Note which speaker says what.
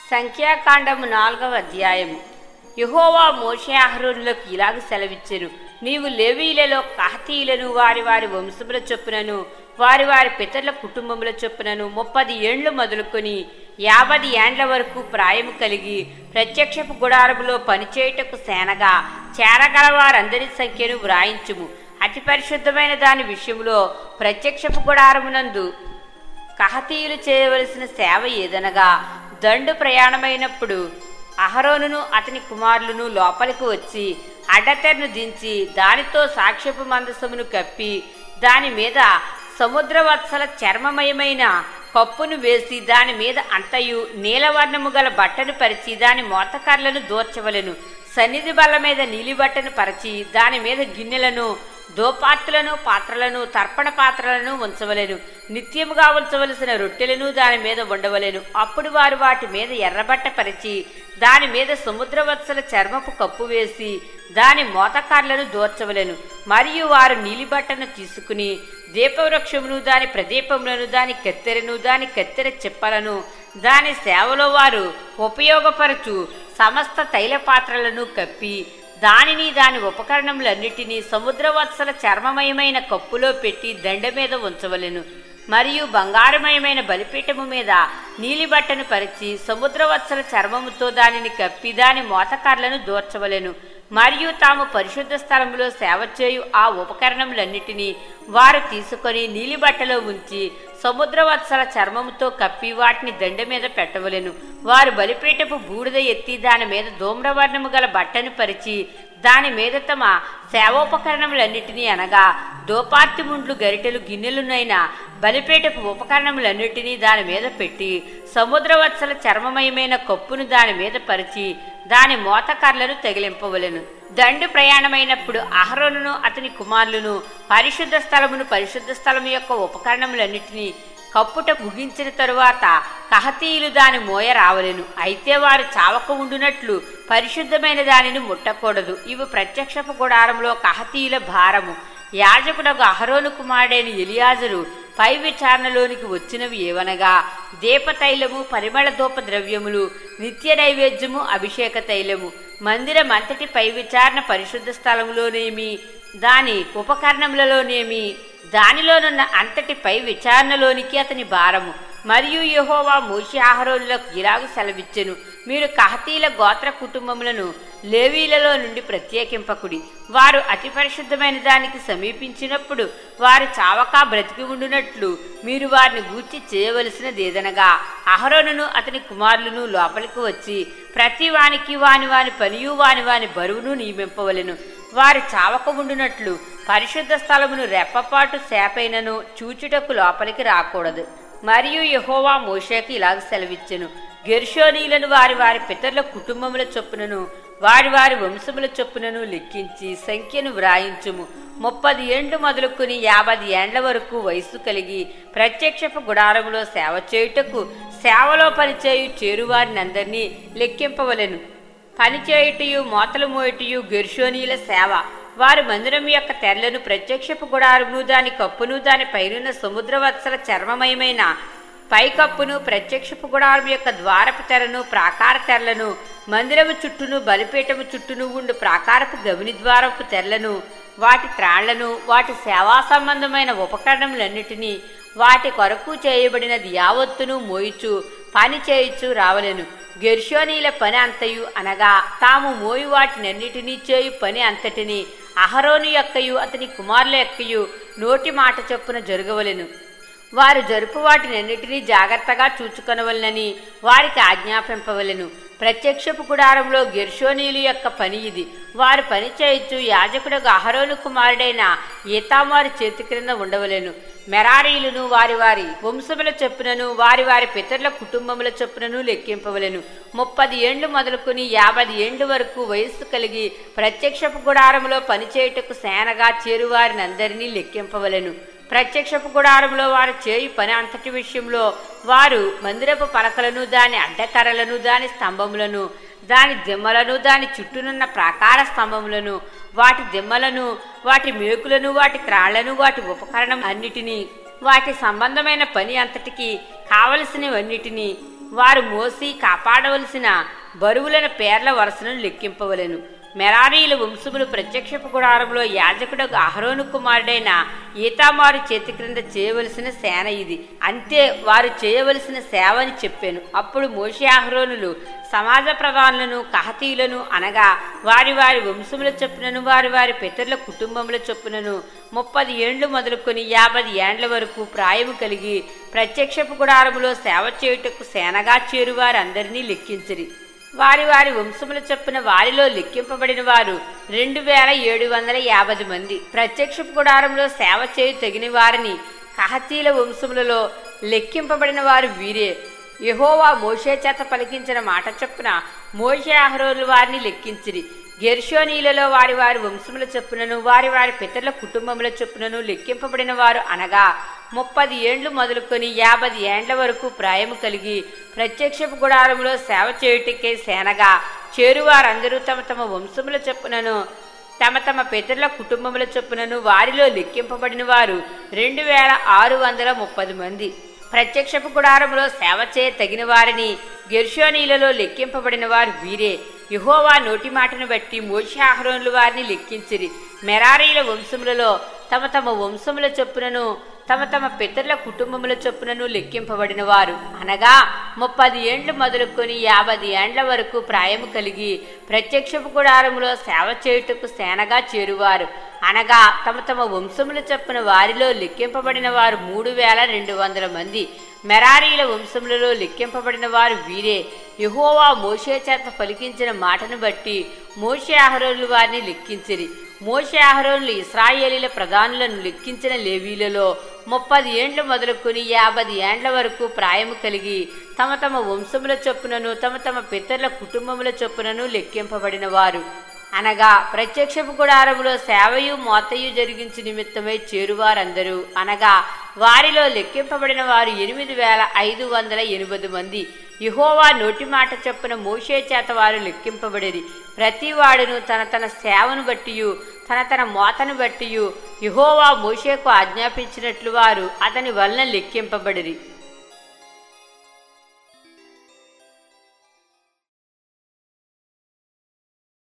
Speaker 1: సంఖ్యాకాండము నాలుగవ అధ్యాయము యహోవా మోషే అహరోనులకు ఇలాగ సెలవిచ్చెను నీవు లేవీలలో కహతీయులను వారి వారి వంశముల చొప్పునను వారి వారి పితరుల కుటుంబముల చొప్పునను ముప్పది ఏండ్లు మొదలుకొని యాభై ఏండ్ల వరకు ప్రాయము కలిగి ప్రత్యక్షపు గుడారములో పనిచేయుటకు సేనగా చేరగల వారందరి సంఖ్యను వ్రాయించుము అతి పరిశుద్ధమైన దాని విషయంలో ప్రత్యక్షపు గుడారమునందు కహతీయులు చేయవలసిన సేవ ఏదనగా దండు ప్రయాణమైనప్పుడు అహరోనును అతని కుమారులను లోపలికి వచ్చి అడ్డతెరను దించి దానితో సాక్ష్యపు మందసమును కప్పి దాని మీద సముద్రవత్సల చర్మమయమైన కప్పును వేసి దాని మీద అంతయు నీలవర్ణము గల బట్టను పరిచి దాని మోతకర్లను దూర్చవలెను సన్నిధి బల్ల మీద నీలి బట్టను పరిచి దాని మీద గిన్నెలను దోపాత్తులను పాత్రలను తర్పణ పాత్రలను ఉంచవలెను నిత్యముగా ఉంచవలసిన రొట్టెలను దాని మీద ఉండవలెను అప్పుడు వారు వాటి మీద ఎర్రబట్ట పరిచి దాని మీద సముద్రవత్సల చర్మపు కప్పు వేసి దాని మోతకార్లను దోర్చవలెను మరియు వారు నీలిబట్టను తీసుకుని దీపవృక్షమును దాని ప్రదీపములను దాని కత్తెరను దాని కత్తెర చెప్పలను దాని సేవలో వారు ఉపయోగపరచు సమస్త తైల పాత్రలను కప్పి దానిని దాని ఉపకరణములన్నిటినీ సముద్రవత్సల చర్మమయమైన కప్పులో పెట్టి దండ మీద ఉంచవలెను మరియు బంగారమయమైన బలిపీఠము మీద నీలి బట్టను పరిచి సముద్రవత్సల చర్మముతో దానిని కప్పి దాని మోతకార్లను దూర్చవలెను మరియు తాము పరిశుద్ధ స్థలములో సేవ చేయు ఆ ఉపకరణములన్నిటినీ వారు తీసుకొని నీలి బట్టలో ఉంచి సముద్రవత్సల చర్మముతో కప్పి వాటిని దండ మీద పెట్టవలెను వారు బలిపీఠపు బూడిద ఎత్తి దాని మీద ధూమ్రవర్ణము గల బట్టను పరిచి దాని మీద తమ సేవోపకరణములన్నిటినీ అనగా దోపార్తి ముండ్లు గరిటెలు గిన్నెలునైన బలిపీఠపు ఉపకరణములన్నిటినీ దాని మీద పెట్టి సముద్రవత్సల చర్మమయమైన కప్పును దాని మీద పరిచి దాని మోతకర్లను తగిలింపవలెను దండు ప్రయాణమైనప్పుడు అహరోనును అతని కుమారులను పరిశుద్ధ స్థలమును పరిశుద్ధ స్థలము యొక్క ఉపకరణములన్నిటినీ కప్పుట ముగించిన తరువాత కహతీయులు దాని మోయ రావలెను అయితే వారు చావక ఉండునట్లు పరిశుద్ధమైన దానిని ముట్టకూడదు ఇవి ప్రత్యక్షపు గుడారంలో కహతీయుల భారము యాజకుడకు అహరోను కుమారుడైన ఎలియాజరు పై విచారణలోనికి వచ్చినవి ఏవనగా దీపతైలము పరిమళ ధూప ద్రవ్యములు నిత్య నైవేద్యము అభిషేక తైలము మందిరం అంతటి పై విచారణ పరిశుద్ధ స్థలములోనేమి దాని ఉపకరణములలోనేమి దానిలోనున్న అంతటి పై విచారణలోనికి అతని భారము మరియు యహోవా మూసి ఆహరోనులకు ఇలాగు సెలవిచ్చెను మీరు కహతీల గోత్ర కుటుంబములను లేవీలలో నుండి ప్రత్యేకింపకుడి వారు అతి పరిశుద్ధమైన దానికి సమీపించినప్పుడు వారు చావకా బ్రతికి ఉండునట్లు మీరు వారిని గూర్చి చేయవలసినది ఏదనగా అహరోనును అతని కుమారులను లోపలికి వచ్చి ప్రతి వానికి వాని వాని పనియు వాని వాని బరువును నియమింపవలెను వారు చావక ఉండునట్లు పరిశుద్ధ స్థలమును రెప్పపాటు సేపైనను చూచుటకు లోపలికి రాకూడదు మరియు యహోవా మోషేకి ఇలాగ సెలవిచ్చెను గెర్షోనీలను వారి వారి పితరుల కుటుంబముల చొప్పునను వారి వారి వంశముల చొప్పునను లెక్కించి సంఖ్యను వ్రాయించుము ముప్పది ఏండ్లు మొదలుకొని యాభై ఏండ్ల వరకు వయస్సు కలిగి ప్రత్యక్షపు గుడారములో సేవ చేయుటకు సేవలో పనిచేయు చేరువారినందరినీ లెక్కింపవలెను పనిచేయుటయు మోతలు మోయుటయు గెర్షోనీల సేవ వారు మందిరం యొక్క తెరలను ప్రత్యక్షపు గుడారమును దాని కప్పును దాని పైనున్న సముద్రవత్సల చర్మమయమైన పైకప్పును ప్రత్యక్షపు గుడారం యొక్క ద్వారపు తెరను ప్రాకార తెరలను మందిరము చుట్టూను బలిపీఠము చుట్టూను ఉండు ప్రాకారపు గవిని ద్వారపు తెరలను వాటి త్రాళ్లను వాటి సేవా సంబంధమైన ఉపకరణములన్నిటినీ వాటి కొరకు చేయబడినది యావత్తును మోయిచు పని చేయుచు రావలెను గెర్షోనీల పని అంతయు అనగా తాము మోయి వాటినన్నిటినీ చేయు పని అంతటిని అహరోను యొక్కయు అతని కుమారుల యొక్కయు నోటి మాట చొప్పున జరగవలెను వారు జరుపు వాటినన్నిటినీ జాగ్రత్తగా చూచుకొనవలనని వారికి ఆజ్ఞాపింపవలెను ప్రత్యక్షపు గుడారంలో గెర్షోనీలు యొక్క పని ఇది వారు పని చేయొచ్చు యాజకుడకు అహరోను కుమారుడైన ఈతామారు చేతి క్రింద ఉండవలెను మెరారీలను వారి వారి వంశముల చొప్పునను వారి వారి పితరుల కుటుంబముల చొప్పునను లెక్కింపవలెను ముప్పది ఏండ్లు మొదలుకొని యాభై ఏండ్ల వరకు వయస్సు కలిగి ప్రత్యక్షపు గుడారములో పనిచేయుటకు సేనగా చేరువారినందరినీ లెక్కింపవలెను ప్రత్యక్షపు గుడారంలో వారు చేయు పని అంతటి విషయంలో వారు మందిరపు పలకలను దాని అడ్డకర్రలను దాని స్తంభములను దాని దిమ్మలను దాని చుట్టూనున్న ప్రాకార స్తంభములను వాటి దిమ్మలను వాటి మేకులను వాటి త్రాళ్లను వాటి ఉపకరణం అన్నిటినీ వాటి సంబంధమైన పని అంతటికి కావలసినవన్నిటినీ వారు మోసి కాపాడవలసిన బరువులను పేర్ల వరుసను లెక్కింపవలెను మెరారీల వంశములు ప్రత్యక్షపు గుడారంలో యాజకుడు అహరోను కుమారుడైన ఈతామారు చేతి క్రింద చేయవలసిన సేన ఇది అంతే వారు చేయవలసిన సేవ అని చెప్పాను అప్పుడు మోషే అహరోనులు సమాజ ప్రధానులను కహతీయులను అనగా వారి వారి వంశముల చొప్పునను వారి వారి పితరుల కుటుంబముల చొప్పునను ముప్పది ఏండ్లు మొదలుకొని యాభై ఏండ్ల వరకు ప్రాయము కలిగి ప్రత్యక్షపు గుడారములో సేవ చేయుటకు సేనగా చేరువారందరినీ లెక్కించిరి వారి వారి వంశముల చొప్పున వారిలో లెక్కింపబడిన వారు రెండు వేల ఏడు వందల యాభై మంది ప్రత్యక్షపు గుడారంలో సేవ చేయు తగిన వారిని కహతీల వంశములలో లెక్కింపబడిన వారు వీరే యెహోవా మోషే చేత పలికించిన మాట చొప్పున మోషే అహరోలు వారిని లెక్కించిరి గెర్షోనీలలో వారి వారి వంశముల చొప్పునను వారి వారి పితరుల కుటుంబముల చొప్పునను లెక్కింపబడిన వారు అనగా ముప్పది ఏండ్లు మొదలుకొని యాభై ఏండ్ల వరకు ప్రాయము కలిగి ప్రత్యక్షపు గుడారములో సేవ చేయుటకే సేనగా చేరువారందరూ తమ తమ వంశముల చొప్పునను తమ తమ పితరుల కుటుంబముల చొప్పునను వారిలో లెక్కింపబడిన వారు రెండు వేల ఆరు వందల ముప్పది మంది ప్రత్యక్షపు గుడారములో సేవ చేయ తగిన వారిని గెర్షోనీలలో లెక్కింపబడిన వారు వీరే యహోవా నోటి మాటను బట్టి మోషాహరోనులు వారిని లెక్కించిరి మెరారీల వంశములలో తమ తమ వంశముల చొప్పునను తమ తమ పితరుల కుటుంబముల చొప్పునను లెక్కింపబడిన వారు అనగా ముప్పది ఏండ్లు మొదలుకొని యాభై ఏండ్ల వరకు ప్రాయము కలిగి ప్రత్యక్షపు గుడారములో సేవ చేయుటకు సేనగా చేరువారు అనగా తమ తమ వంశముల చొప్పున వారిలో లెక్కింపబడిన వారు మూడు వేల రెండు వందల మంది మెరారీల వంశములలో లెక్కింపబడిన వారు వీరే యహోవా మోషే చేత పలికించిన మాటను బట్టి మోషే ఆహరోలు వారిని లెక్కించిరి మోషే ఆహరోనులు ఇస్రాయేలీల ప్రధానులను లెక్కించిన లేవీలలో ముప్పది ఏండ్లు మొదలుకొని యాభై ఏండ్ల వరకు ప్రాయము కలిగి తమ తమ వంశముల చొప్పునను తమ తమ పితరుల కుటుంబముల చొప్పునను లెక్కింపబడిన వారు అనగా ప్రత్యక్షపు గుడారములో సేవయు మోతయు జరిగించు నిమిత్తమై చేరువారందరూ అనగా వారిలో లెక్కింపబడిన వారు ఎనిమిది వేల ఐదు వందల ఎనిమిది మంది యహోవా నోటి మాట చొప్పున మోషే చేత వారు లెక్కింపబడిరి ప్రతి వాడును తన తన సేవను బట్టియు తన తన మోతను బట్టియు యహోవా మోషేకు ఆజ్ఞాపించినట్లు వారు అతని వలన లెక్కింపబడిరి